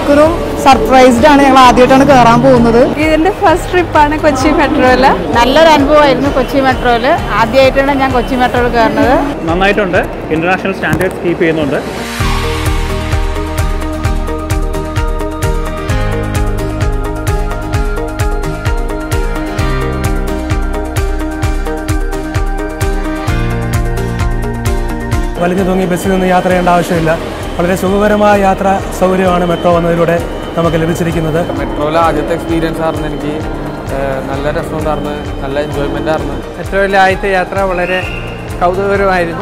ശരിക്കും സർപ്രൈസ്ഡ് ആണ് ഞങ്ങൾ ആദ്യമായിട്ടാണ് കയറാൻ പോകുന്നത് ഇതിന്റെ ഫസ്റ്റ് ട്രിപ്പാണ് കൊച്ചി മെട്രോയില് നല്ലൊരു അനുഭവമായിരുന്നു കൊച്ചി മെട്രോയിൽ ആദ്യമായിട്ടാണ് ഞാൻ കൊച്ചി മെട്രോയിൽ കയറുന്നത് നന്നായിട്ടുണ്ട് ഇന്റർനാഷണൽ സ്റ്റാൻഡേർഡ്സ് കീപ്പ് ചെയ്യുന്നുണ്ട് വലിഞ്ഞു തൂങ്ങി ബസ്സിൽ നിന്ന് യാത്ര ചെയ്യേണ്ട ആവശ്യമില്ല വളരെ സുഖകരമായ യാത്രാ സൗകര്യമാണ് മെട്രോ വന്നതിലൂടെ നമുക്ക് ലഭിച്ചിരിക്കുന്നത് മെട്രോയിലെ ആദ്യത്തെ എക്സ്പീരിയൻസ് ആയിരുന്നു എനിക്ക് ഏഹ് നല്ല രസമുണ്ടായിരുന്നു നല്ല എൻജോയ്മെൻ്റ് ആയിരുന്നു മെട്രോയിലെ ആദ്യത്തെ യാത്ര വളരെ കൗതുകകരമായിരുന്നു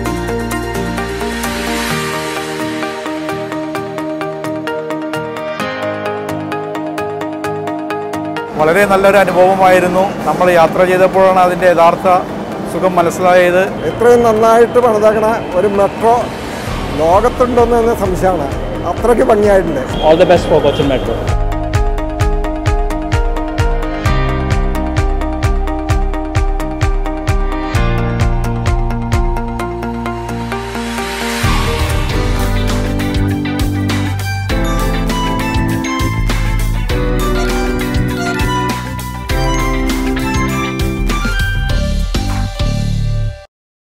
വളരെ നല്ലൊരു അനുഭവമായിരുന്നു നമ്മൾ യാത്ര ചെയ്തപ്പോഴാണ് അതിൻ്റെ യഥാർത്ഥ സുഖം മനസ്സിലായത് ഇത്രയും നന്നായിട്ട് പണിതാക്കണ ഒരു മെട്രോ ലോകത്തുണ്ടോന്ന് തന്നെ സംശയമാണ് അത്രയ്ക്ക് ഭംഗിയായിട്ടുണ്ട് all the best for Cochin metro